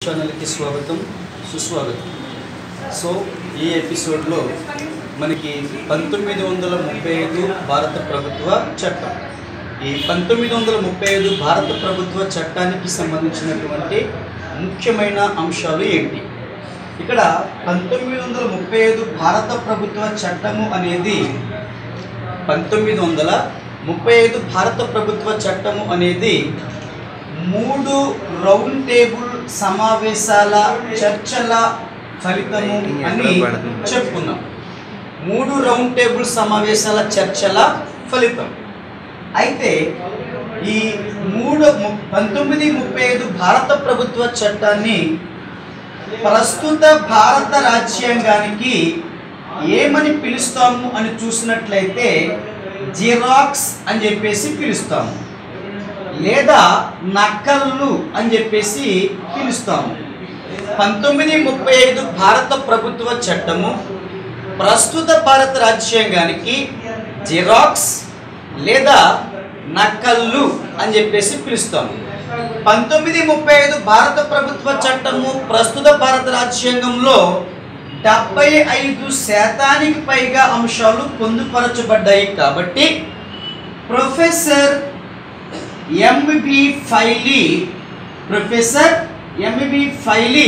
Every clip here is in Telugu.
ఛానల్కి స్వాగతం సుస్వాగతం సో ఈ ఎపిసోడ్లో మనకి పంతొమ్మిది వందల ముప్పై ఐదు భారత ప్రభుత్వ చట్టం ఈ పంతొమ్మిది వందల ముప్పై ఐదు భారత ప్రభుత్వ చట్టానికి సంబంధించినటువంటి ముఖ్యమైన అంశాలు ఏంటి ఇక్కడ పంతొమ్మిది వందల ముప్పై ఐదు భారత ప్రభుత్వ చట్టము అనేది పంతొమ్మిది వందల ముప్పై ఐదు భారత ప్రభుత్వ చట్టము అనేది మూడు రౌండ్ టేబుల్ సమావేశాల చర్చల ఫలితము అని చెప్పుకున్నాం మూడు రౌండ్ టేబుల్ సమావేశాల చర్చల ఫలితం అయితే ఈ మూడు ము- పంతొమ్మిది ముప్పై ఐదు భారత ప్రభుత్వ చట్టాన్ని ప్రస్తుత భారత రాజ్యాంగానికి ఏమని పిలుస్తాము అని చూసినట్లయితే జిరాక్స్ అని చెప్పేసి పిలుస్తాము లేదా నకళ్ళు అని చెప్పేసి పిలుస్తాము పంతొమ్మిది ముప్పై ఐదు భారత ప్రభుత్వ చట్టము ప్రస్తుత భారత రాజ్యాంగానికి జిరాక్స్ లేదా నకళ్ళు అని చెప్పేసి పిలుస్తాము పంతొమ్మిది ముప్పై ఐదు భారత ప్రభుత్వ చట్టము ప్రస్తుత భారత రాజ్యాంగంలో డెబ్బై ఐదు శాతానికి పైగా అంశాలు పొందుపరచబడ్డాయి కాబట్టి professor MB Pylee professor MB Pylee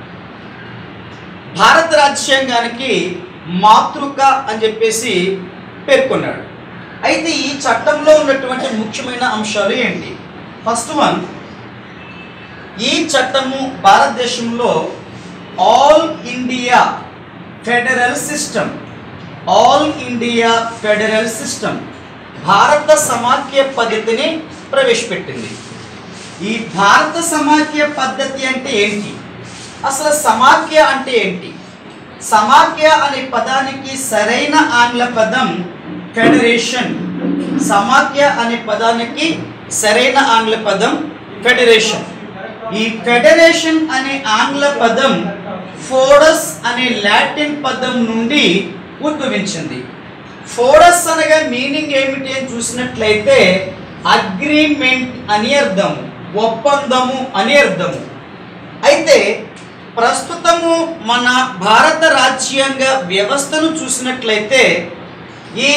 భారత రాజ్యాంగానికి మాతృక అని చెప్పేసి పేర్కొన్నాడు అయితే ఈ చట్టంలో ఉన్నటువంటి ముఖ్యమైన అంశాలు ఏంటి ఫస్ట్ వన్ ఈ చట్టము భారతదేశంలో all India federal system all India federal system భారత సమాఖ్య పద్ధతిని ప్రవేశపెట్టింది ఈ భారత సమాఖ్య పద్ధతి అంటే ఏంటి అసలు సమాఖ్య అంటే ఏంటి సమాఖ్య అనే పదానికి సరైన ఆంగ్ల పదం ఫెడరేషన్ సమాఖ్య అనే పదానికి సరైన ఆంగ్ల పదం ఫెడరేషన్ ఈ ఫెడరేషన్ అనే ఆంగ్ల పదం ఫోడస్ అనే లాటిన్ పదం నుండి ఉద్భవించింది ఫోడస్ అనగా మీనింగ్ ఏమిటి అని చూసినట్లయితే అగ్రిమెంట్ అని అర్థము ఒప్పందము అని అర్థము అయితే ప్రస్తుతము మన భారత రాజ్యాంగ వ్యవస్థను చూసినట్లయితే ఈ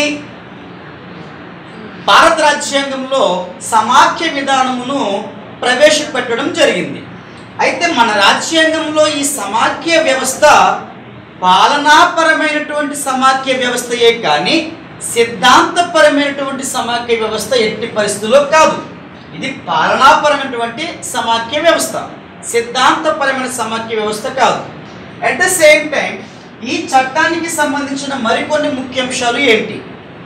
భారత రాజ్యాంగంలో సమాఖ్య విధానమును ప్రవేశపెట్టడం జరిగింది అయితే మన రాజ్యాంగంలో ఈ సమాఖ్య వ్యవస్థ పాలనాపరమైనటువంటి సమాఖ్య వ్యవస్థయే కానీ సిద్ధాంతపరమైనటువంటి సమాఖ్య వ్యవస్థ ఎట్టి పరిస్థితుల్లో కాదు ఇది పాలనాపరమైనటువంటి సమాఖ్య వ్యవస్థ సిద్ధాంతపరమైన సమాఖ్య వ్యవస్థ కాదు అట్ ద సేమ్ టైం ఈ చట్టానికి సంబంధించిన మరికొన్ని ముఖ్యాంశాలు ఏంటి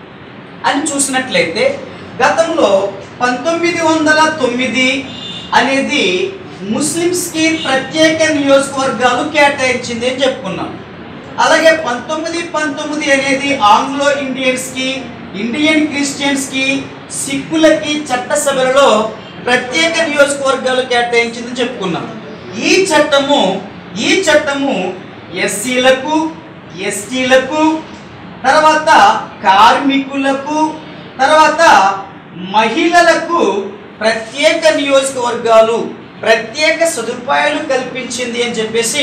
అని చూసినట్లయితే గతంలో పంతొమ్మిది వందల తొమ్మిది అనేది ముస్లిమ్స్కి ప్రత్యేక నియోజకవర్గాలు కేటాయించింది అని చెప్పుకున్నాం అలాగే పంతొమ్మిది పంతొమ్మిది అనేది ఆంగ్లో ఇండియన్స్కి ఇండియన్ క్రిస్టియన్స్కి సిక్కులకి చట్టసభలలో ప్రత్యేక నియోజకవర్గాలు కేటాయించిందని చెప్పుకున్నాం ఈ చట్టము ఈ చట్టము ఎస్సీలకు ఎస్టీలకు తర్వాత కార్మికులకు తర్వాత మహిళలకు ప్రత్యేక నియోజకవర్గాలు ప్రత్యేక సదుపాయాలు కల్పించింది అని చెప్పేసి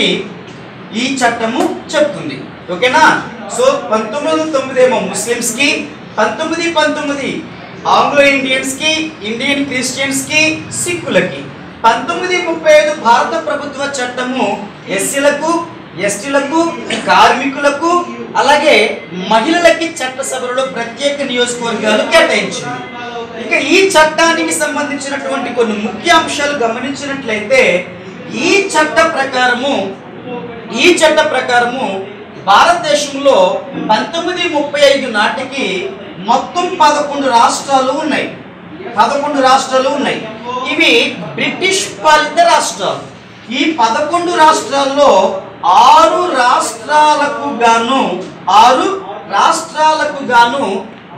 ఈ చట్టము చెప్తుంది ఓకేనా సో పంతొమ్మిది వందల తొమ్మిది ఏమో ముస్లిమ్స్కి పంతొమ్మిది పంతొమ్మిది ఆంగ్లో ఇండియన్స్కి ఇండియన్ క్రిస్టియన్స్కి సిక్కులకి పంతొమ్మిది ముప్పై ఐదు భారత ప్రభుత్వ చట్టము ఎస్సీలకు ఎస్టీలకు కార్మికులకు అలాగే మహిళలకి చట్టసభలలో ప్రత్యేక నియోజకవర్గాలు కేటాయించింది ఇక ఈ చట్టానికి సంబంధించినటువంటి కొన్ని ముఖ్య అంశాలు గమనించినట్లయితే ఈ చట్ట ప్రకారము ఈ చట్ట ప్రకారము భారతదేశంలో పంతొమ్మిది ముప్పై ఐదు నాటికి మొత్తం పదకొండు రాష్ట్రాలు ఉన్నాయి పదకొండు రాష్ట్రాలు ఉన్నాయి ఇవి బ్రిటిష్ పాలిత రాష్ట్రాలు ఈ పదకొండు రాష్ట్రాల్లో ఆరు రాష్ట్రాలకు గాను ఆరు రాష్ట్రాలకు గాను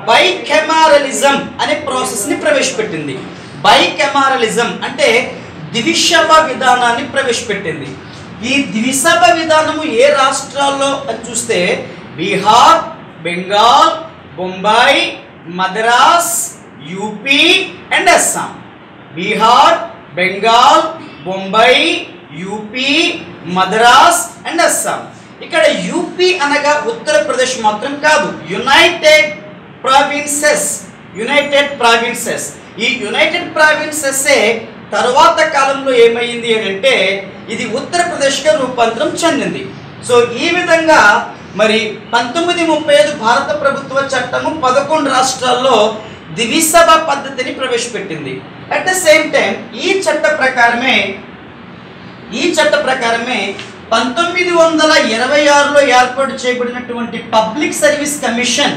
బైకెమారలిజం అనే ప్రాసెస్ని ప్రవేశపెట్టింది బైకెమారలిజం అంటే ద్విసభ విధానాన్ని ప్రవేశపెట్టింది ఈ ద్విసభ విధానము ఏ రాష్ట్రాల్లో అని చూస్తే Bihar Bengal Bombay Madras UP and Assam Bihar Bengal Bombay UP Madras and Assam ఇక్కడ యూపీ అనగా ఉత్తరప్రదేశ్ మాత్రం కాదు యునైటెడ్ ప్రావిన్సెస్ యునైటెడ్ ప్రావిన్సెస్ ఈ యునైటెడ్ ప్రావిన్సెస్సే తర్వాత కాలంలో ఏమైంది అని అంటే ఇది ఉత్తరప్రదేశ్గా రూపాంతరం చెందింది సో ఈ విధంగా మరి పంతొమ్మిది ముప్పై ఐదు భారత ప్రభుత్వ చట్టము పదకొండు రాష్ట్రాల్లో ద్విసభ పద్ధతిని ప్రవేశపెట్టింది అట్ ద సేమ్ టైం ఈ చట్ట ప్రకారమే ఈ చట్ట ప్రకారమే పంతొమ్మిది వందల ఇరవై ఆరులో ఏర్పాటు చేయబడినటువంటి పబ్లిక్ సర్వీస్ కమిషన్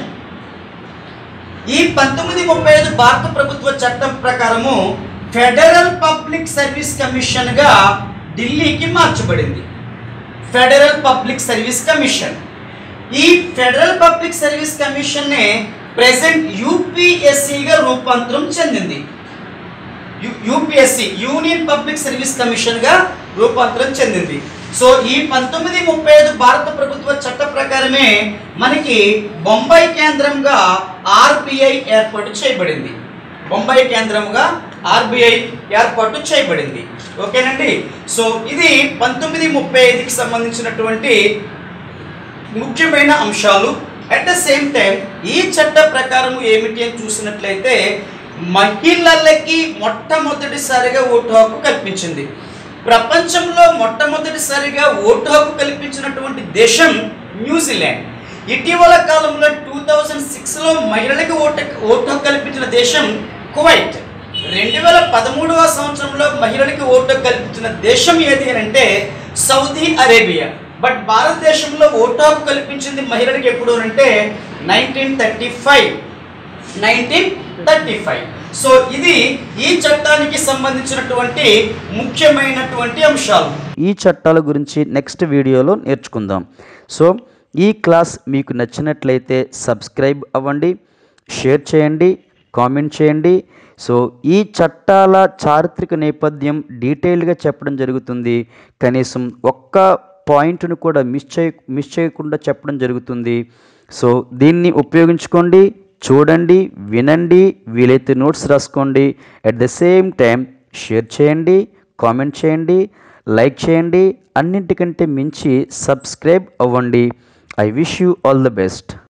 ఈ పంతొమ్మిది ముప్పై ఐదు భారత ప్రభుత్వ చట్టం ప్రకారము ఫెడరల్ పబ్లిక్ సర్వీస్ కమిషన్గా ఢిల్లీకి మార్చబడింది ఫెడరల్ పబ్లిక్ సర్వీస్ కమిషన్ ఈ ఫెడరల్ పబ్లిక్ సర్వీస్ కమిషన్నే ప్రెసెంట్ యూపీఎస్సిగా రూపాంతరం చెందింది యూపీఎస్సి యూనియన్ పబ్లిక్ సర్వీస్ కమిషన్గా రూపాంతరం చెందింది సో ఈ పంతొమ్మిది ముప్పై ఐదు భారత ప్రభుత్వ చట్ట ప్రకారమే మనకి బొంబాయి కేంద్రంగా ఆర్బిఐ ఏర్పాటు చేయబడింది బొంబాయి కేంద్రంగా ఆర్బిఐ ఏర్పాటు చేయబడింది ఓకేనండి సో ఇది పంతొమ్మిది ముప్పై ఐదుకి సంబంధించినటువంటి ముఖ్యమైన అంశాలు అట్ ద సేమ్ టైం ఈ చట్ట ప్రకారం ఏమిటి అని చూసినట్లయితే మహిళలకి మొట్టమొదటిసారిగా ఓటు హక్కు కల్పించింది ప్రపంచంలో మొట్టమొదటిసారిగా ఓటు హక్కు కల్పించినటువంటి దేశం న్యూజిలాండ్ ఇటీవల కాలంలో టూ థౌజండ్ సిక్స్లో మహిళలకు ఓటు ఓటు హక్కు కల్పించిన దేశం కువైట్ రెండు వేల పదమూడవ సంవత్సరంలో మహిళలకు ఓటు హక్కు కల్పించిన దేశం ఏది అని అంటే సౌదీ అరేబియా బట్ భారతదేశంలో ఓటు హక్కు కల్పించింది మహిళలకు ఎప్పుడు అంటే nineteen thirty five nineteen thirty five so ఇది ఈ చట్టానికి సంబంధించినటువంటి ముఖ్యమైనటువంటి అంశాలు ఈ చట్టాల గురించి నెక్స్ట్ వీడియోలో నేర్చుకుందాం సో ఈ క్లాస్ మీకు నచ్చినట్లయితే సబ్స్క్రైబ్ అవ్వండి షేర్ చేయండి కామెంట్ చేయండి సో ఈ చట్టాల చారిత్రక నేపథ్యం డీటెయిల్గా చెప్పడం జరుగుతుంది కనీసం ఒక్క పాయింట్ను కూడా మిస్ చేయ మిస్ చేయకుండా చెప్పడం జరుగుతుంది సో దీన్ని ఉపయోగించుకోండి చూడండి వినండి వీలైతే నోట్స్ రాసుకోండి at the same time share చేయండి కామెంట్ చేయండి లైక్ చేయండి అన్నింటికంటే మించి సబ్స్క్రైబ్ అవ్వండి I wish you all the best